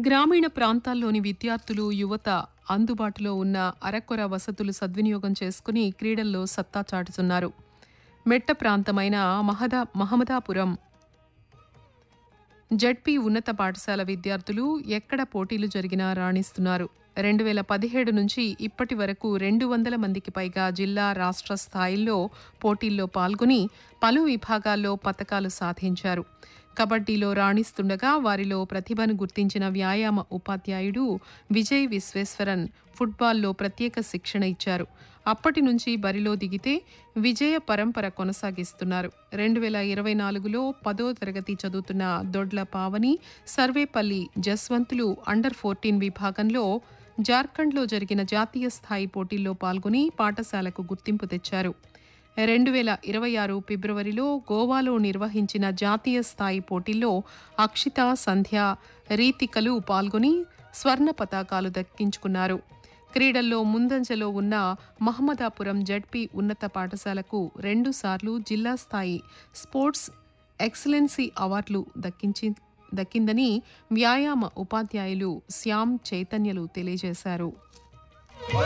గ్రామీణ ప్రాంతాల్లోని విద్యార్థులు యువత అందుబాటులో ఉన్న అరకొర వసతులు సద్వినియోగం చేసుకుని క్రీడల్లో సత్తా చాటుతున్నారు మెట్ట ప్రాంతమైన మహదా మహమ్మదాపురం జడ్పీ ఉన్నత పాఠశాల విద్యార్థులు ఎక్కడ పోటీలు జరిగినా రాణిస్తున్నారు రెండు వేల పదిహేడు నుంచి ఇప్పటి వరకు రెండు వందల మందికి పైగా జిల్లా రాష్ట్ర స్థాయిల్లో పోటీల్లో పాల్గొని పలు విభాగాల్లో పతకాలు సాధించారు కబడ్డీలో రాణిస్తుండగా వారిలో ప్రతిభను గుర్తించిన వ్యాయామ ఉపాధ్యాయుడు విజయ్ విశ్వేశ్వరన్ ఫుట్బాల్లో ప్రత్యేక శిక్షణ ఇచ్చారు అప్పటి నుంచి బరిలో దిగితే విజయ పరంపర కొనసాగిస్తున్నారు రెండు వేల ఇరవై నాలుగులో పదో తరగతి చదువుతున్న దొడ్ల పావని సర్వేపల్లి జస్వంతులు అండర్ ఫోర్టీన్ విభాగంలో జార్ఖండ్లో జరిగిన జాతీయ స్థాయి పోటీల్లో పాల్గొని పాఠశాలకు గుర్తింపు తెచ్చారు రెండు వేల ఇరవై ఆరు ఫిబ్రవరిలో గోవాలో నిర్వహించిన జాతీయ స్థాయి పోటీల్లో అక్షిత సంధ్య రీతికలు పాల్గొని స్వర్ణ పతాకాలు దక్కించుకున్నారు క్రీడల్లో ముందంజలో ఉన్న మహమ్మదాపురం జడ్పీ ఉన్నత పాఠశాలకు రెండుసార్లు జిల్లా స్థాయి స్పోర్ట్స్ ఎక్సలెన్సీ అవార్డులు దక్కించి దక్కిందని వ్యాయామ ఉపాధ్యాయులు శ్యామ్ చైతన్యలు తెలియజేశారు